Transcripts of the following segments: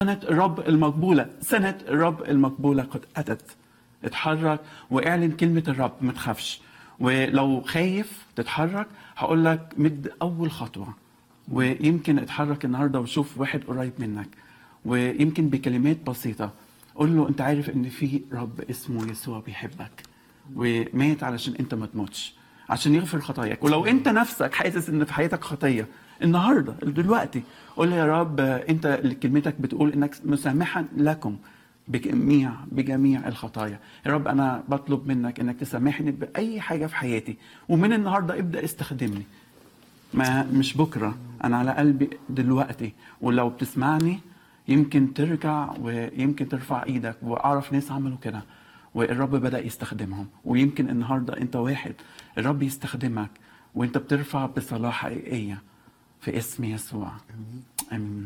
سنة الرب المقبولة سنة الرب المقبولة قد أتت اتحرك واعلن كلمة الرب ما تخافش ولو خايف تتحرك هقول لك مد أول خطوة ويمكن اتحرك النهاردة وشوف واحد قريب منك ويمكن بكلمات بسيطة قول له أنت عارف إن في رب اسمه يسوع بيحبك ومات علشان أنت ما تموتش عشان يغفر خطاياك ولو أنت نفسك حاسس إن في حياتك خطية النهارده دلوقتي قول له يا رب انت اللي كلمتك بتقول انك مسامحا لكم بجميع بجميع الخطايا يا رب انا بطلب منك انك تسامحني باي حاجه في حياتي ومن النهارده ابدا استخدمني ما مش بكره انا على قلبي دلوقتي ولو بتسمعني يمكن ترجع ويمكن ترفع ايدك واعرف ناس عملوا كده والرب بدا يستخدمهم ويمكن النهارده انت واحد الرب يستخدمك وانت بترفع بصلاه حقيقيه في اسم يسوع امين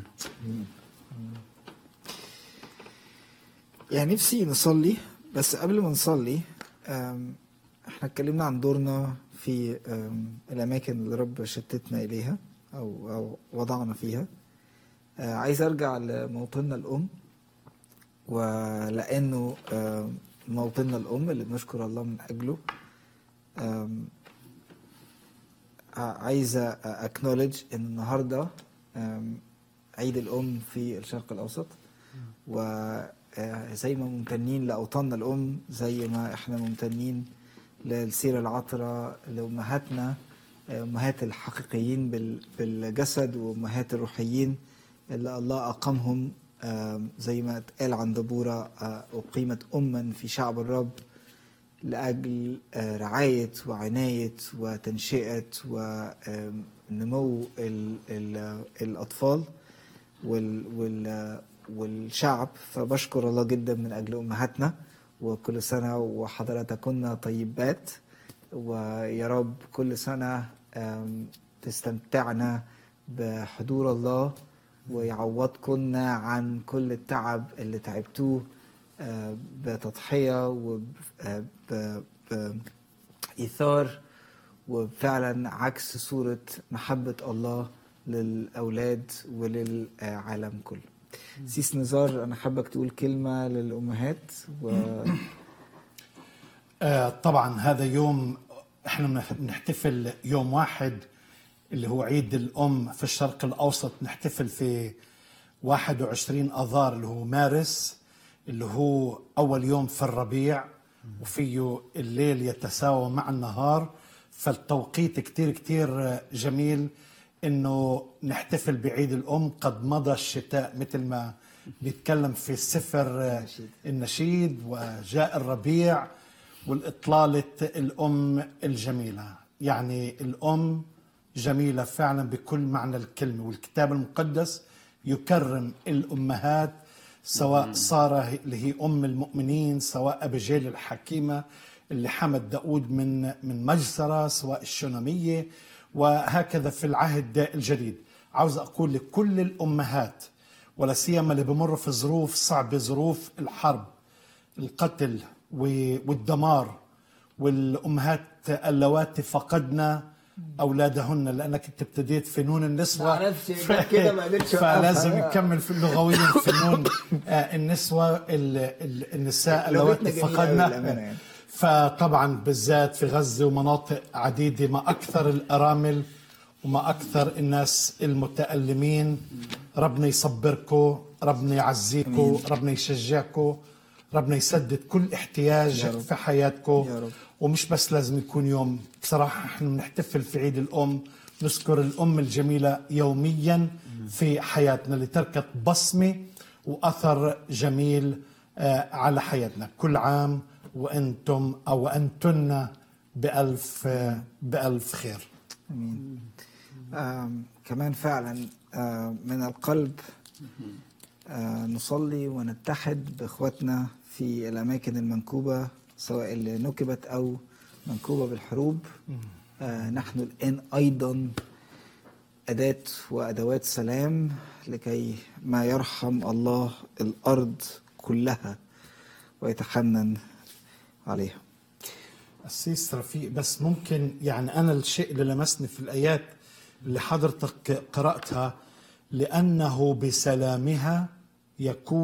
يعني نفسي نصلي بس قبل ما نصلي أم، احنا اتكلمنا عن دورنا في أم، الاماكن اللي رب شتتنا اليها او او وضعنا فيها آه، عايز ارجع لموطننا الام ولانه أم، موطننا الام اللي بنشكر الله من اجله أم، ع- عايزه اكنولج ان النهارده أم، عيد الام في الشرق الاوسط وزي ما ممتنين لاوطاننا الام زي ما احنا ممتنين للسيره العطره لامهاتنا امهات الحقيقيين بال- بالجسد وامهات الروحيين اللي الله اقامهم آم، زي ما اتقال عن دبوره آه، اقيمت اما في شعب الرب لأجل آه، رعاية وعناية وتنشئة ونمو ال- ال- الأطفال وال وال والشعب فبشكر الله جدا من أجل أمهاتنا وكل سنة وحضراتكن طيبات ويا رب كل سنة آم، تستمتعنا بحضور الله ويعوضكن عن كل التعب اللي تعبتوه آه، بتضحية وبإيثار وفعلا عكس صورة محبة الله للأولاد وللعالم كله سيس نزار أنا حابك تقول كلمة للأمهات و... آه، طبعا هذا يوم احنا بنح- بنحتفل يوم واحد اللي هو عيد الأم في الشرق الأوسط نحتفل في 21 أذار اللي هو مارس اللي هو أول يوم في الربيع وفيه الليل يتساوى مع النهار فالتوقيت كتير كتير آه، جميل انه نحتفل بعيد الام قد مضى الشتاء مثل ما بيتكلم في السفر آه، النشيد. النشيد وجاء الربيع والإطلالة الأم الجميلة يعني الأم جميلة فعلا بكل معنى الكلمة والكتاب المقدس يكرم الأمهات سواء سارة اللي هي أم المؤمنين سواء أبيجيل الحكيمة اللي حمد داود من من مجزرة سواء الشونامية وهكذا في العهد الجديد عاوز أقول لكل الأمهات ولا سيما اللي بمروا في ظروف صعبة ظروف الحرب القتل و- والدمار والامهات اللواتي فقدنا اولادهن لانك انت ابتديت في نون النسوه معرفش، جت كده ما قدرتش أوقفها. فلازم نكمل في اللغويين في نون آه، النسوه ال- ال- النساء لغتنا اللواتي جميلة أوي بالأمانة فقدنا يعني. فطبعا بالذات في غزه ومناطق عديده ما اكثر الارامل وما اكثر الناس المتالمين ربنا يصبركم ربنا يعزيكم ربنا يشجعكم ربنا يسدد كل احتياج يا رب. في حياتكم يا رب. ومش بس لازم يكون يوم بصراحة احنا بنحتفل في عيد الأم نذكر الأم الجميلة يوميا في حياتنا لتركت بصمة وأثر جميل آه، على حياتنا كل عام وأنتم أو أنتن بألف آه، بألف خير امين آم، كمان فعلا آم، من القلب آه، نصلي ونتحد باخواتنا في الاماكن المنكوبه سواء اللي نكبت او منكوبه بالحروب آه، نحن الان ايضا اداه وادوات سلام لكي ما يرحم الله الارض كلها ويتحنن عليها أسيس رفيق بس ممكن يعني أنا الشيء اللي لمسني في الآيات اللي حضرتك قرأتها لأنه بسلامها يكون